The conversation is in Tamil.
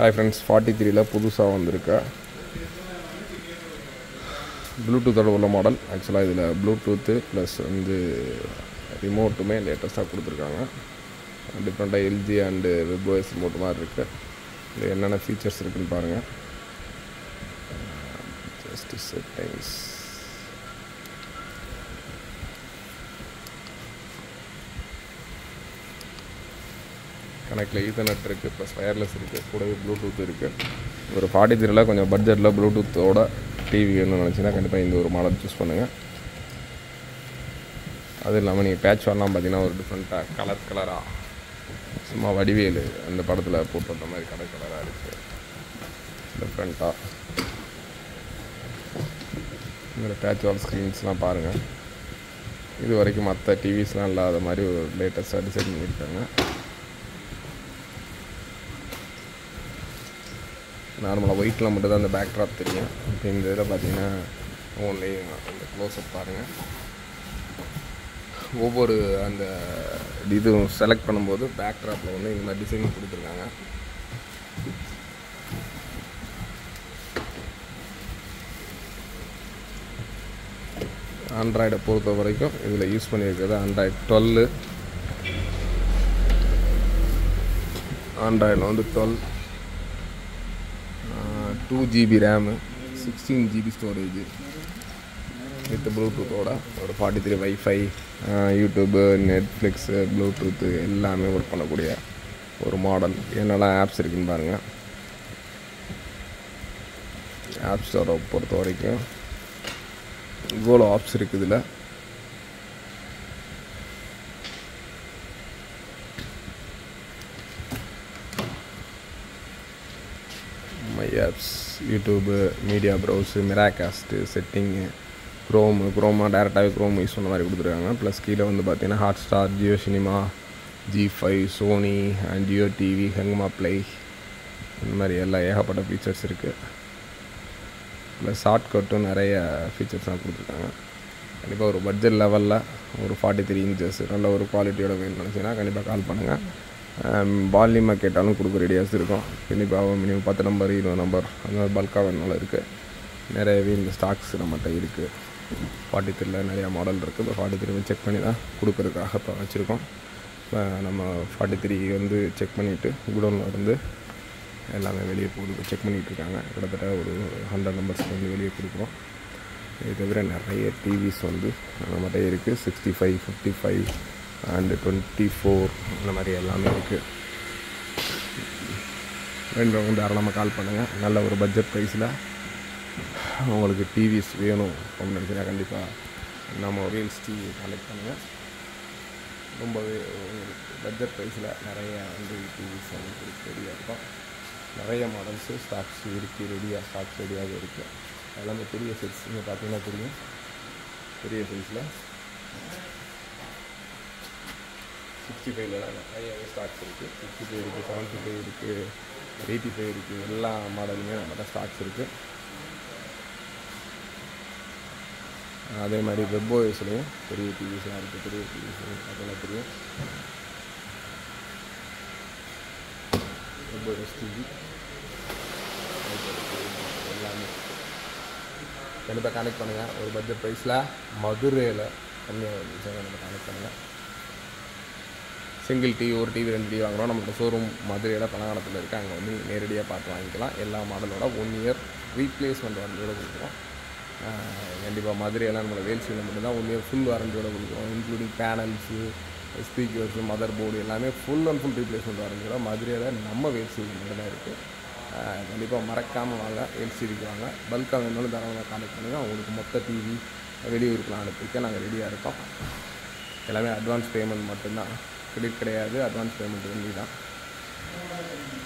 ஹாய் ஃப்ரெண்ட்ஸ் ஃபார்ட்டி த்ரீல புதுசாக வந்திருக்க ப்ளூடூத்தோட உள்ள மாடல் ஆக்சுவலாக இதில் ப்ளூடூத்து ப்ளஸ் வந்து ரிமோட்டுமே லேட்டஸ்ட்டாக கொடுத்துருக்காங்க டிஃப்ரெண்ட்டாக எல்ஜி அண்டு வெப்ஓஎஸ் ரிமோட் மாதிரி இருக்குது இது என்னென்ன ஃபீச்சர்ஸ் இருக்குன்னு பாருங்கள் ஜஸ்ட் செட்டிங்ஸ் கனெக்டில் ஈத்தர்நெட் இருக்குது ப்ளஸ் ஒயர்லெஸ் இருக்குது கூடவே ப்ளூடூத் இருக்குது ஒரு ஃபார்ட்டி த்ரீல கொஞ்சம் பட்ஜெட்டில் ப்ளூடூத்தோட டிவி வேணும்னு நினச்சிங்கன்னா கண்டிப்பாக இந்த ஒரு மாடல் சூஸ் பண்ணுங்கள் அது இல்லாமல் நீங்கள் பேட்ச் வரலாம் பார்த்தீங்கன்னா ஒரு டிஃப்ரெண்ட்டாக கலர் கலராக சும்மா வடிவேலு அந்த படத்தில் போட்டு வந்த மாதிரி கலர் கலராக இருக்குது டிஃப்ரெண்ட்டாக இதில் பேட்ச் வால் ஸ்க்ரீன்ஸ்லாம் பாருங்கள் இது வரைக்கும் மற்ற டிவிஸ்லாம் இல்லாத மாதிரி ஒரு லேட்டஸ்ட்டாக டிசைன் பண்ணியிருக்காங்க நார்மலாக ஒயிட்டில் மட்டும் தான் அந்த பேக் ட்ராப் தெரியும் இப்போ இந்த இதில் பார்த்தீங்கன்னா ஓன்லி அந்த க்ளோஸ்அப் பாருங்கள் ஒவ்வொரு அந்த இதுவும் செலக்ட் பண்ணும்போது பேக் ட்ராப்பில் வந்து இந்த மாதிரி டிசைன் கொடுத்துருக்காங்க ஆண்ட்ராய்டை பொறுத்த வரைக்கும் இதில் யூஸ் பண்ணியிருக்கிறது ஆண்ட்ராய்டு டுவெல்லு ஆண்ட்ராய்டில் வந்து twelve two GB RAM sixteen GB storage with ப்ளூடூத்தோட ஒரு forty three WiFi YouTube Netflix Bluetooth எல்லாமே ஒர்க் பண்ணக்கூடிய ஒரு மாடல் என்னெல்லாம் ஆப்ஸ் இருக்குன்னு பாருங்கள் ஆப் ஸ்டோரை பொறுத்த வரைக்கும் இவ்வளோ ஆப்ஸ் இருக்குது இதில் my apps YouTube media browse Miracast setting Chrome க்ரோமா டேரெக்டாகவே க்ரோம் யூஸ் பண்ண மாதிரி கொடுத்துருக்காங்க ப்ளஸ் கீழே வந்து பார்த்தீங்கன்னா Hotstar Jio cinema Zee five Sony and Jio TV Hungama play இந்த மாதிரி எல்லாம் ஏகப்பட்ட ஃபீச்சர்ஸ் இருக்குது ப்ளஸ் ஷார்ட்கட்டும் நிறைய ஃபீச்சர்ஸ்லாம் கொடுத்துருக்காங்க கண்டிப்பாக ஒரு பட்ஜெட் லெவலில் ஒரு ஃபார்ட்டி த்ரீ இன்ச்சஸ் நல்ல ஒரு குவாலிட்டியோட வேணும்னு நினச்சிங்கன்னா கண்டிப்பாக கால் பண்ணுங்கள் வால்யூமாக கேட்டாலும் கொடுக்க ரெடியாக இருக்கும் கண்டிப்பாக மினிமம் பத்து நம்பர் இருபது நம்பர் அந்த மாதிரி பல்காக வேணுனாலும் இருக்குது நிறையவே இந்த ஸ்டாக்ஸ் நம்மகிட்ட இருக்குது ஃபார்ட்டி த்ரீல நிறையா மாடல் இருக்குது இப்போ ஃபார்ட்டி த்ரீ செக் பண்ணி தான் கொடுக்குறதுக்காக இப்போ வச்சுருக்கோம் இப்போ நம்ம ஃபார்ட்டி த்ரீ வந்து செக் பண்ணிவிட்டு குடோனில் இருந்து எல்லாமே வெளியே போகுது செக் பண்ணிகிட்டு இருக்காங்க கிட்டத்தட்ட ஒரு ஹண்ட்ரட் நம்பர்ஸ்க்கு வந்து வெளியே கொடுக்குறோம் இது தவிர நிறைய டிவிஸ் வந்து நம்மகிட்ட இருக்குது sixty five fifty five and twenty four இந்த மாதிரி எல்லாமே இருக்குது வேண்டவங்க தாராளமாக கால் பண்ணுங்கள் நல்ல ஒரு பட்ஜெட் ப்ரைஸில் உங்களுக்கு டிவிஸ் வேணும் அப்படின்னு நினச்சினா கண்டிப்பாக நம்ம ரீல்ஸ் டிவி கலெக்ட் பண்ணுங்கள் ரொம்பவே உங்களுக்கு பட்ஜெட் ப்ரைஸில் நிறைய வந்து டிவிஸ் வந்து ரெடியாக இருக்கும் நிறைய மாடல்ஸு ஸ்டாக்ஸ் இருக்குது ரெடியாக ஸ்டாக்ஸ் ரெடியாக இருக்குது எல்லாமே பெரிய சைஸ் இங்கே பார்த்தீங்கன்னா தெரியும் பெரிய சைஸில் சிக்ஸ்டி ஃபைவ்ல நிறைய ஸ்டாக்ஸ் இருக்குது சிக்ஸ்டி ஃபைவ் இருக்குது செவன்ட்டி ஃபைவ் இருக்குது எயிட்டி ஃபைவ் இருக்குது எல்லா மாடலுமே நம்மகிட்ட ஸ்டாக்ஸ் இருக்குது அதே மாதிரி வெப்ஓஎஸ்லேயும் பெரிய டிவிஸ்லாம் இருக்குது பெரிய டிவிஸ் அதெல்லாம் தெரியும் வெப்ஓஎஸ் டிவி எல்லாமே கண்டிப்பாக கனெக்ட் பண்ணுங்கள் ஒரு பட்ஜெட் ப்ரைஸில் மதுரையில் கம்மியாக வந்துச்சு நம்ம கனெக்ட் பண்ணுங்கள் சிங்கிள் டிவி ஒரு டிவி ரெண்டு டிவி வாங்குறோம் நம்மளோட ஷோரூம் மதுரையில் பலகாலத்தில் இருக்குது அங்கே வந்து நேரடியாக பார்த்து வாங்கிக்கலாம் எல்லா மாடலோட ஒன் இயர் ரீப்ளேஸ்மெண்ட் வாரண்டியோட கொடுக்குறோம் கண்டிப்பாக மதுரையெல்லாம் நம்மளோட வேல்சியில் மட்டும்தான் ஒன் இயர் ஃபுல் வாரண்டியோட கொடுக்குறோம் including panels speakers motherboard எல்லாமே ஃபுல் அண்ட் ஃபுல் ரீப்ளேஸ்மெண்ட் வாரண்டியோட மதுரையில் நம்ம வேல்சியில் மட்டும்தான் இருக்குது கண்டிப்பாக மறக்காமல் வாங்க எல்சிடிக்கு வாங்க பல்காக வேணாலும் தாராளமாக கான்டெக்ட் பண்ணுங்கள் உங்களுக்கு மொத்த டிவி வெளியூருக்குலாம் அனுப்பிக்க நாங்கள் ரெடியாக இருக்கோம் எல்லாமே அட்வான்ஸ் பேமெண்ட் மட்டும்தான் கிரெடிட் கிடையாது அட்வான்ஸ் பேமெண்ட் ஒன்லி தான்